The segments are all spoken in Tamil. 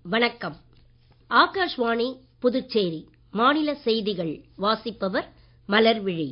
வணக்கம் ஆகாஷ்வாணி புதுச்சேரி மாநில செய்திகள் வாசிப்பவர் மலர்விழி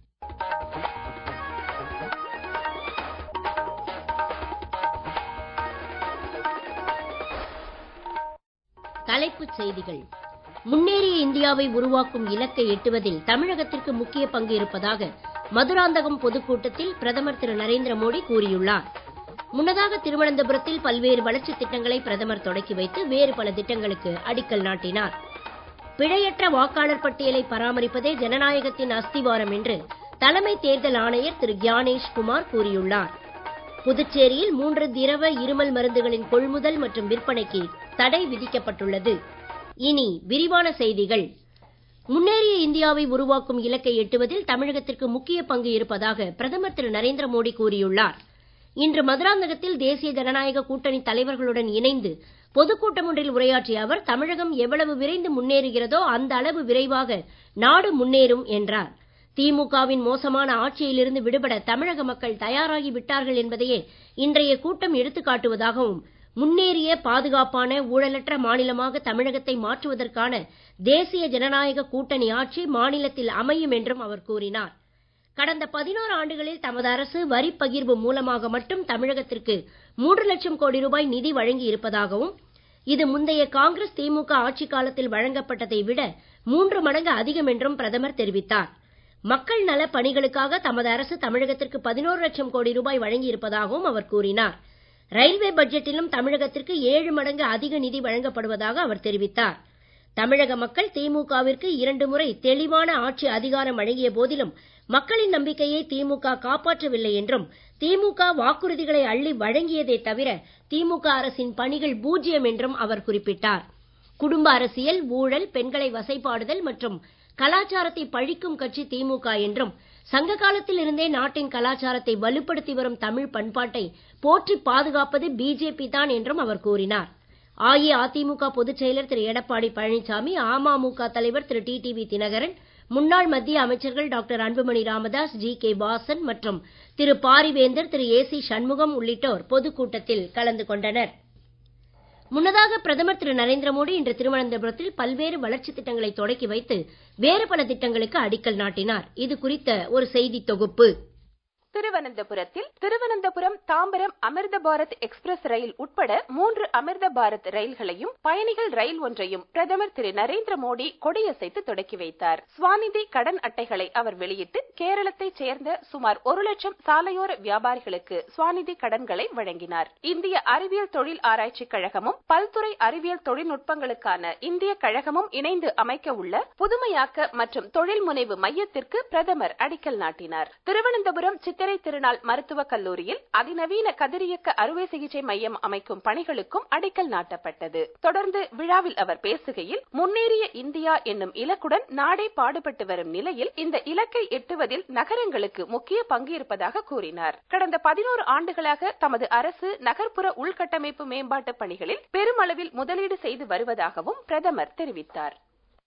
தலைப்புச் செய்திகள் முன்னேறிய இந்தியாவை உருவாக்கும் இலக்கை எட்டுவதில் தமிழகத்திற்கு முக்கிய பங்கு இருப்பதாக மதுராந்தகம் பொதுக்கூட்டத்தில் பிரதமர் திரு நரேந்திர மோடி கூறியுள்ளார் முன்னதாக திருவனந்தபுரத்தில் பல்வேறு வளர்ச்சித் திட்டங்களை பிரதமர் தொடக்கி வைத்து வேறு பல திட்டங்களுக்கு அடிக்கல் நாட்டினார் பிழையற்ற வாக்காளர் பட்டியலை பராமரிப்பதே ஜனநாயகத்தின் அஸ்திவாரம் என்று தலைமை தேர்தல் ஆணையர் திரு கியானேஷ் குமார் கூறியுள்ளார் புதுச்சேரியில் மூன்று திரவ இருமல் மருந்துகளின் கொள்முதல் மற்றும் விற்பனைக்கு தடை விதிக்கப்பட்டுள்ளது இனி விரிவான செய்திகள் முன்னேறிய இந்தியாவை உருவாக்கும் இலக்கை எட்டுவதில் தமிழகத்திற்கு முக்கிய பங்கு இருப்பதாக பிரதமர் திரு நரேந்திர மோடி கூறியுள்ளார் இன்று மதுராந்தகத்தில் தேசிய ஜனநாயக கூட்டணி தலைவர்களுடன் இணைந்து பொதுக்கூட்டம் ஒன்றில் உரையாற்றிய அவர் தமிழகம் எவ்வளவு விரைந்து முன்னேறுகிறதோ அந்த அளவு விரைவாக நாடு முன்னேறும் என்றார் திமுகவின் மோசமான ஆட்சியிலிருந்து விடுபட தமிழக மக்கள் தயாராகி விட்டார்கள் என்பதையே இன்றைய கூட்டம் எடுத்துக் காட்டுவதாகவும் முன்னேறிய பாதுகாப்பான ஊழலற்ற மாநிலமாக தமிழகத்தை மாற்றுவதற்கான தேசிய ஜனநாயக கூட்டணி ஆட்சி மாநிலத்தில் அமையும் என்றும் அவர் கூறினார் கடந்த பதினோரு ஆண்டுகளில் தமது அரசு வரிப் பகிர்வு மூலமாக மட்டும் தமிழகத்திற்கு மூன்று லட்சம் கோடி ரூபாய் நிதி வழங்கி இருப்பதாகவும் இது முந்தைய காங்கிரஸ் திமுக ஆட்சி காலத்தில் வழங்கப்பட்டதை விட மூன்று மடங்கு அதிகம் என்றும் பிரதமர் தெரிவித்தார் மக்கள் நல பணிகளுக்காக தமது அரசு தமிழகத்திற்கு பதினோரு லட்சம் கோடி ரூபாய் வழங்கி இருப்பதாகவும் அவர் கூறினார் ரயில்வே பட்ஜெட்டிலும் தமிழகத்திற்கு ஏழு மடங்கு அதிக நிதி வழங்கப்படுவதாக அவர் தெரிவித்தார் தமிழக மக்கள் திமுகவிற்கு இரண்டு முறை தெளிவான ஆட்சி அதிகாரம் வழங்கிய போதிலும் மக்களின் நம்பிக்கையை திமுக காப்பாற்றவில்லை என்றும் திமுக வாக்குறுதிகளை அள்ளி வழங்கியதே தவிர திமுக அரசின் பணிகள் பூஜ்யம் என்றும் அவர் குறிப்பிட்டார் குடும்ப அரசியல் ஊழல் பெண்களை வசைபாடுதல் மற்றும் கலாச்சாரத்தை பழிக்கும் கட்சி திமுக என்றும் சங்க காலத்தில் இருந்தே நாட்டின் கலாச்சாரத்தை வலுப்படுத்தி வரும் தமிழ் பண்பாட்டை போற்றி பாதுகாப்பது பிஜேபி தான் என்றும் அவர் கூறினார் அஇஅதிமுக பொதுச் செயலர் திரு எடப்பாடி பழனிசாமி அமமுக தலைவர் திரு டிடிவி தினகரன் முன்னாள் மத்திய அமைச்சர்கள் doctor Anbumani Ramadoss G K Vasan மற்றும் திரு பாரிவேந்தர் திரு ஏ சி சண்முகம் உள்ளிட்டோர் பொதுக்கூட்டத்தில் கலந்து கொண்டனர் முன்னதாக பிரதமர் திரு நரேந்திர மோடி இன்று திருவனந்தபுரத்தில் பல்வேறு வளர்ச்சித் திட்டங்களை தொடக்கி வைத்து வேறு பல திட்டங்களுக்கு அடிக்கல் நாட்டினார் இது குறித்த ஒரு செய்தி தொகுப்பு திருவனந்தபுரத்தில் திருவனந்தபுரம் தாம்பரம் அமிர்த பாரத் எக்ஸ்பிரஸ் ரயில் உட்பட மூன்று அமிர்த பாரத் ரயில்களையும் பயணிகள் ரயில் ஒன்றையும் பிரதமர் திரு நரேந்திர மோடி கொடியசைத்து தொடக்கி வைத்தார் ஸ்வாநிதி கடன் அட்டைகளை அவர் வெளியிட்டு கேரளத்தைச் சேர்ந்த சுமார் ஒரு லட்சம் சாலையோர வியாபாரிகளுக்கு ஸ்வாநிதி கடன்களை வழங்கினார் இந்திய அறிவியல் தொழில் ஆராய்ச்சி கழகமும் பல்துறை அறிவியல் தொழில்நுட்பங்களுக்கான இந்திய கழகமும் இணைந்து அமைக்க உள்ள புதுமையாக்க மற்றும் தொழில் முனைவு மையத்திற்கு பிரதமர் அடிக்கல் நாட்டினார் திருவனந்தபுரம் சித்த சித்திரை திருநாள் மருத்துவக் கல்லூரியில் அதிநவீன கதிரியக்க அறுவை சிகிச்சை மையம் அமைக்கும் பணிகளுக்கும் அடிக்கல் நாட்டப்பட்டது தொடர்ந்து விழாவில் அவர் பேசுகையில் முன்னேறிய இந்தியா என்னும் இலக்குடன் நாடே பாடுபட்டு வரும் நிலையில் இந்த இலக்கை எட்டுவதில் நகரங்களுக்கு முக்கிய பங்கு இருப்பதாக கூறினார் கடந்த பதினோரு ஆண்டுகளாக தமது அரசு நகர்ப்புற உள்கட்டமைப்பு மேம்பாட்டு பணிகளில் பெருமளவில் முதலீடு செய்து வருவதாகவும் பிரதமர் தெரிவித்தார்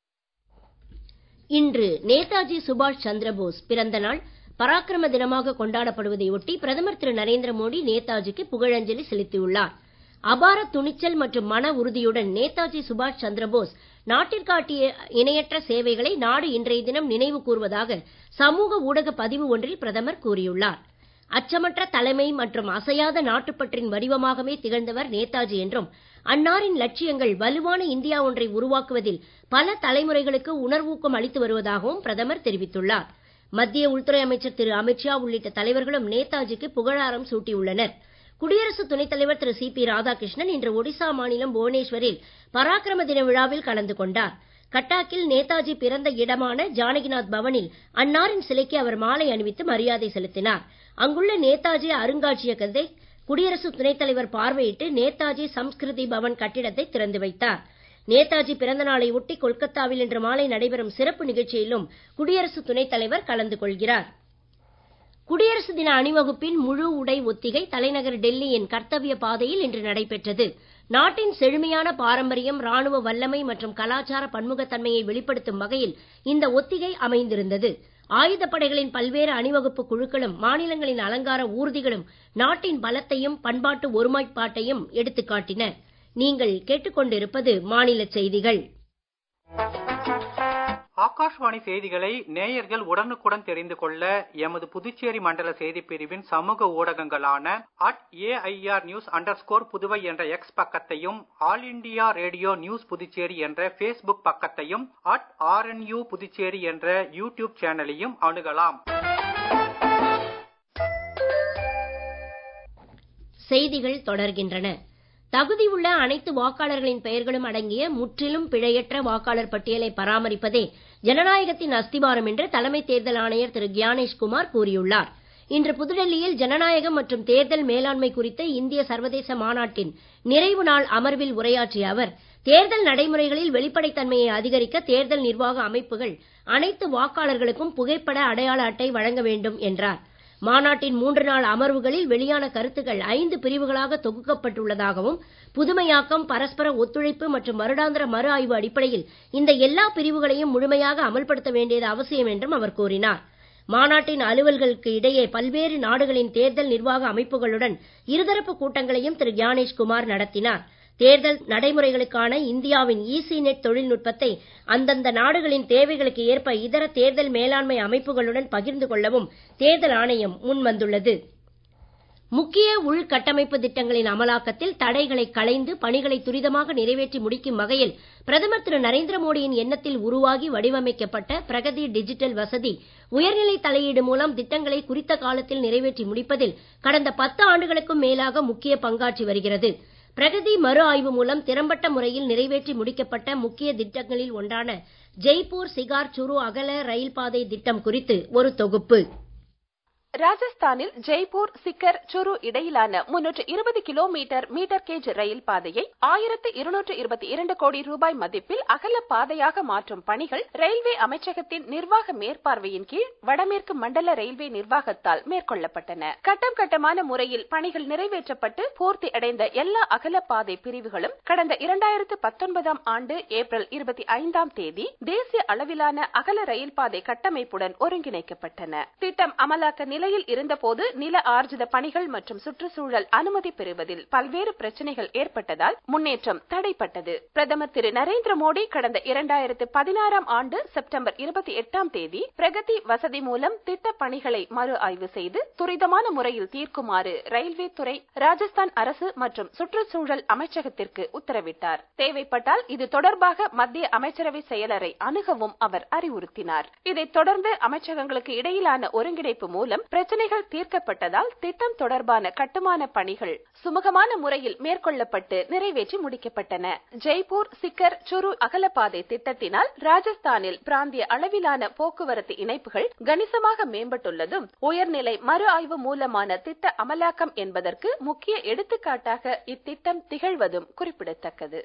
இன்று நேதாஜி சுபாஷ் சந்திரபோஸ் பிறந்த நாள் பராக்கிரம தினமாக கொண்டாடப்படுவதை ஒட்டி பிரதமர் திரு நரேந்திர மோடி நேதாஜிக்கு புகழஞ்சலி செலுத்தியுள்ளார் அபார துணிச்சல் மற்றும் மன உறுதியுடன் நேதாஜி சுபாஷ் சந்திரபோஸ் நாட்டிற்காட்டிய இணையற்ற சேவைகளை நாடு இன்றைய தினம் நினைவு கூர்வதாக சமூக ஊடக பதிவு ஒன்றில் பிரதமர் கூறியுள்ளார் அச்சமற்ற தலைமை மற்றும் அசையாத நாட்டுப்பற்றின் வடிவமாகவே திகழ்ந்தவர் நேதாஜி என்றும் அன்னாரின் லட்சியங்கள் வலுவான இந்தியா ஒன்றை உருவாக்குவதில் பல தலைமுறைகளுக்கு உணர்வூக்கம் அளித்து வருவதாகவும் பிரதமர் தெரிவித்துள்ளார் மத்திய உள்துறை அமைச்சர் திரு அமித்ஷா உள்ளிட்ட தலைவர்களும் நேதாஜிக்கு புகழாரம் சூட்டியுள்ளனர் குடியரசு துணைத் தலைவர் திரு சி பி ராதாகிருஷ்ணன் இன்று ஒடிசா மாநிலம் புவனேஸ்வரில் பராக்கிரம தின விழாவில் கலந்து கொண்டார் கட்டாக்கில் நேதாஜி பிறந்த இடமான ஜானகிநாத் பவனில் அன்னாரின் சிலைக்கு அவர் மாலை அணிவித்து மரியாதை செலுத்தினார் அங்குள்ள நேதாஜி அருங்காட்சியகத்தை குடியரசு துணைத் தலைவர் பார்வையிட்டு நேதாஜி சம்ஸ்கிருதி பவன் கட்டிடத்தை திறந்து வைத்தார் நேதாஜி பிறந்த நாளை ஒட்டி கொல்கத்தாவில் இன்று மாலை நடைபெறும் சிறப்பு நிகழ்ச்சியிலும் குடியரசு துணைத் தலைவர் கலந்து கொள்கிறார் குடியரசு தின அணிவகுப்பின் முழு உடை ஒத்திகை தலைநகர் டெல்லியின் கர்த்தவிய பாதையில் இன்று நடைபெற்றது நாட்டின் செழுமையான பாரம்பரியம் ராணுவ வல்லமை மற்றும் கலாச்சார பன்முகத்தன்மையை வெளிப்படுத்தும் வகையில் இந்த ஒத்திகை அமைந்திருந்தது ஆயுதப்படைகளின் பல்வேறு அணிவகுப்பு குழுக்களும் மாநிலங்களின் அலங்கார ஊர்திகளும் நாட்டின் பலத்தையும் பண்பாட்டு ஒருமைப்பாட்டையும் எடுத்துக் காட்டின நீங்கள் கேட்டுக்கொண்டிருப்பது மாநில செய்திகள் ஆகாஷ்வாணி செய்திகளை நேயர்கள் உடனுக்குடன் தெரிந்து கொள்ள எமது புதுச்சேரி மண்டல செய்திப் பிரிவின் சமூக ஊடகங்களான at AIR news under Puduvai என்ற எக்ஸ் பக்கத்தையும் all India radio news Puducherry என்ற ஃபேஸ்புக் பக்கத்தையும் அட் ஆர்என்யூ புதுச்சேரி என்ற யூடியூப் சேனலையும் அணுகலாம் செய்திகள் தொடர்கின்றன தகுதியுள்ள அனைத்து வாக்காளர்களின் பெயர்களும் அடங்கிய முற்றிலும் பிழையற்ற வாக்காளர் பட்டியலை பராமரிப்பதே ஜனநாயகத்தின் அஸ்திவாரம் என்று தலைமை தேர்தல் ஆணையர் திரு கியானேஷ்குமார் கூறியுள்ளார் இன்று புதுடெல்லியில் ஜனநாயகம் மற்றும் தேர்தல் மேலாண்மை குறித்த இந்திய சர்வதேச மாநாட்டின் நிறைவு நாள் அமர்வில் உரையாற்றிய அவர் தேர்தல் நடைமுறைகளில் வெளிப்படைத்தன்மையை அதிகரிக்க தேர்தல் நிர்வாக அமைப்புகள் அனைத்து வாக்காளர்களுக்கும் புகைப்பட அடையாள அட்டை வழங்க வேண்டும் என்றார் மாநாட்டின் மூன்று நாள் அமர்வுகளில் வெளியான கருத்துக்கள் ஐந்து பிரிவுகளாக தொகுக்கப்பட்டுள்ளதாகவும் புதுமையாக்கம் பரஸ்பர ஒத்துழைப்பு மற்றும் வருடாந்திர மறு ஆய்வு அடிப்படையில் இந்த எல்லா பிரிவுகளையும் முழுமையாக அமல்படுத்த வேண்டியது அவசியம் என்றும் அவர் கூறினார் மாநாட்டின் அலுவல்களுக்கு இடையே பல்வேறு நாடுகளின் தேர்தல் நிர்வாக அமைப்புகளுடன் இருதரப்பு கூட்டங்களையும் திரு கியானேஷ்குமார் நடத்தினார் தேர்தல் நடைமுறைகளுக்கான இந்தியாவின் ஈசி நெட் தொழில்நுட்பத்தை அந்தந்த நாடுகளின் தேவைகளுக்கு ஏற்ப இதர தேர்தல் மேலாண்மை அமைப்புகளுடன் பகிர்ந்து கொள்ளவும் தேர்தல் ஆணையம் முன்வந்துள்ளது முக்கிய உள்கட்டமைப்பு திட்டங்களின் அமலாக்கத்தில் தடைகளை களைந்து பணிகளை துரிதமாக நிறைவேற்றி முடிக்கும் வகையில் பிரதமர் திரு நரேந்திர மோடியின் எண்ணத்தில் உருவாகி வடிவமைக்கப்பட்ட பிரகதி டிஜிட்டல் வசதி உயர்நிலை தலையீடு மூலம் திட்டங்களை குறித்த காலத்தில் நிறைவேற்றி முடிப்பதில் கடந்த பத்து ஆண்டுகளுக்கும் மேலாக முக்கிய பங்காற்றி வருகிறது பிரகதி மறு ஆய்வு மூலம் திறம்பட்ட முறையில் நிறைவேற்றி முடிக்கப்பட்ட முக்கிய திட்டங்களில் ஒன்றான ஜெய்ப்பூர் சிகார் சுரு அகல ரயில் பாதை திட்டம் குறித்து ஒரு தொகுப்பு ராஜஸ்தானில் ஜெய்ப்பூர் சிக்கர் சுரு இடையிலான முன்னூற்று இருபது கிலோமீட்டர் மீட்டர் கேஜ் ரயில் பாதையை ஆயிரத்து இருநூற்று இருபத்தி இரண்டு கோடி ரூபாய் மதிப்பில் அகல பாதையாக மாற்றும் பணிகள் ரயில்வே அமைச்சகத்தின் நிர்வாக மேற்பார்வையின் கீழ் வடமேற்கு மண்டல ரயில்வே நிர்வாகத்தால் மேற்கொள்ளப்பட்டன கட்டம் கட்டமான முறையில் பணிகள் நிறைவேற்றப்பட்டு பூர்த்தி அடைந்த எல்லா அகல பாதை பிரிவுகளும் கடந்த இரண்டாயிரத்து பத்தொன்பதாம் ஆண்டு ஏப்ரல் இருபத்தி ஐந்தாம் தேதி தேசிய அளவிலான அகல ரயில் பாதை கட்டமைப்புடன் ஒருங்கிணைக்கப்பட்டன திட்டம் அமலாக்க நிலையில் இருந்தபோது நில ஆர்ஜித பணிகள் மற்றும் சுற்றுச்சூழல் அனுமதி பெறுவதில் பல்வேறு பிரச்சனைகள் ஏற்பட்டதால் முன்னேற்றம் தடைப்பட்டது பிரதமர் திரு நரேந்திர மோடி கடந்த இரண்டாயிரத்து பதினாறாம் ஆண்டு செப்டம்பர் இருபத்தி எட்டாம் தேதி பிரகதி வசதி மூலம் திட்ட பணிகளை மறு ஆய்வு செய்து துரிதமான முறையில் தீர்க்குமாறு ரயில்வே துறை ராஜஸ்தான் அரசு மற்றும் சுற்றுச்சூழல் அமைச்சகத்திற்கு உத்தரவிட்டார் தேவைப்பட்டால் இது தொடர்பாக மத்திய அமைச்சரவை செயலரை அணுகவும் அவர் அறிவுறுத்தினார் இதைத் தொடர்ந்து அமைச்சகங்களுக்கு இடையிலான ஒருங்கிணைப்பு மூலம் பிரச்சனைகள் தீர்க்கப்பட்டதால் திட்டம் தொடர்பான கட்டுமான பணிகள் சுமூகமான முறையில் மேற்கொள்ளப்பட்டு நிறைவேற்றி முடிக்கப்பட்டன ஜெய்ப்பூர் சிக்கர் சுரு அகலப்பாதை திட்டத்தினால் ராஜஸ்தானில் பிராந்திய அளவிலான போக்குவரத்து இணைப்புகள் கணிசமாக மேம்பட்டுள்ளதும் உயர்நிலை மறு ஆய்வு மூலமான திட்ட அமலாக்கம் என்பதற்கு முக்கிய எடுத்துக்காட்டாக இத்திட்டம் திகழ்வதும் குறிப்பிடத்தக்கது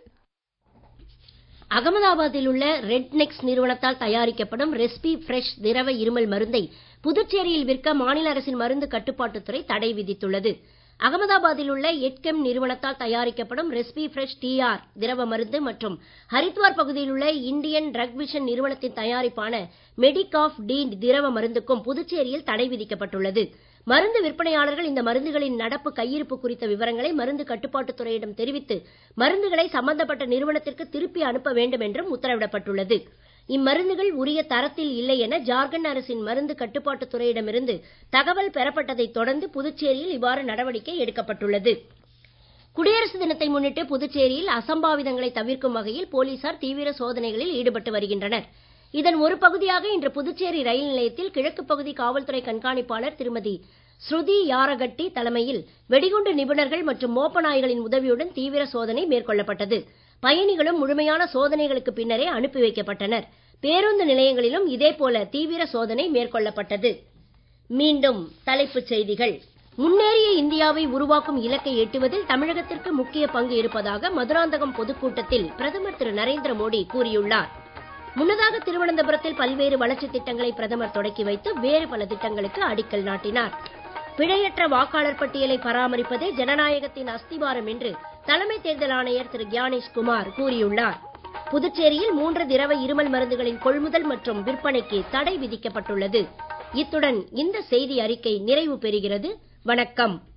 அகமதாபாத்தில் உள்ள ரெட் நெக்ஸ் நிறுவனத்தால் தயாரிக்கப்படும் ரெஸ்பி ஃப்ரெஷ் திரவ இருமல் மருந்தை புதுச்சேரியில் விற்க மாநில அரசின் மருந்து கட்டுப்பாட்டுத்துறை தடை விதித்துள்ளது அகமதாபாத்தில் உள்ள எட்கெம் நிறுவனத்தால் தயாரிக்கப்படும் ரெஸ்பி ஃப்ரெஷ் டிஆர் திரவ மருந்து மற்றும் ஹரித்வார் பகுதியில் உள்ள இந்தியன் ட்ரக் விஷன் நிறுவனத்தின் தயாரிப்பான மெடிகாஃப் டி திரவ மருந்துக்கும் புதுச்சேரியில் தடை விதிக்கப்பட்டுள்ளது மருந்து விற்பனையாளர்கள் இந்த மருந்துகளின் நடப்பு கையிருப்பு குறித்த விவரங்களை மருந்து கட்டுப்பாட்டுத் துறையிடம் தெரிவித்து மருந்துகளை சம்பந்தப்பட்ட நிறுவனத்திற்கு திருப்பி அனுப்ப வேண்டும் என்றும் உத்தரவிடப்பட்டுள்ளது இம்மருந்துகள் உரிய தரத்தில் இல்லை என ஜார்க்கண்ட் அரசின் மருந்து கட்டுப்பாட்டுத் துறையிடமிருந்து தகவல் பெறப்பட்டதைத் தொடர்ந்து புதுச்சேரியில் இவ்வாறு நடவடிக்கை எடுக்கப்பட்டுள்ளது குடியரசு தினத்தை முன்னிட்டு புதுச்சேரியில் அசம்பாவிதங்களை தவிர்க்கும் வகையில் போலீசார் தீவிர சோதனைகளில் ஈடுபட்டு வருகின்றனர் இதன் ஒரு பகுதியாக இன்று புதுச்சேரி ரயில் நிலையத்தில் கிழக்கு பகுதி காவல்துறை கண்காணிப்பாளர் திருமதி ஸ்ருதி யாரகட்டி தலைமையில் வெடிகுண்டு நிபுணர்கள் மற்றும் மோப்ப நாய்களின் உதவியுடன் தீவிர சோதனை மேற்கொள்ளப்பட்டது பயணிகளும் முழுமையான சோதனைகளுக்கு பின்னரே அனுப்பி வைக்கப்பட்டனர் பேருந்து நிலையங்களிலும் இதேபோல தீவிர சோதனை மேற்கொள்ளப்பட்டது மீண்டும் தலைப்புச் செய்திகள் முன்னேறிய இந்தியாவை உருவாக்கும் இலக்கை எட்டுவதில் தமிழகத்திற்கு முக்கிய பங்கு இருப்பதாக மதுராந்தகம் பொதுக்கூட்டத்தில் பிரதமர் திரு நரேந்திர மோடி கூறியுள்ளார் முன்னதாக திருவனந்தபுரத்தில் பல்வேறு வளர்ச்சித் திட்டங்களை பிரதமர் தொடக்கி வைத்து வேறு பல திட்டங்களுக்கு அடிக்கல் நாட்டினார் பிழையற்ற வாக்காளர் பட்டியலை பராமரிப்பதே ஜனநாயகத்தின் அஸ்திவாரம் என்று தலைமை தேர்தல் ஆணையர் திரு கியானேஷ் குமார் கூறியுள்ளார் புதுச்சேரியில் மூன்று திரவ இருமல் மருந்துகளின் கொள்முதல் மற்றும் விற்பனைக்கு தடை விதிக்கப்பட்டுள்ளது இத்துடன் இந்த செய்தி அறிக்கை நிறைவு பெறுகிறது வணக்கம்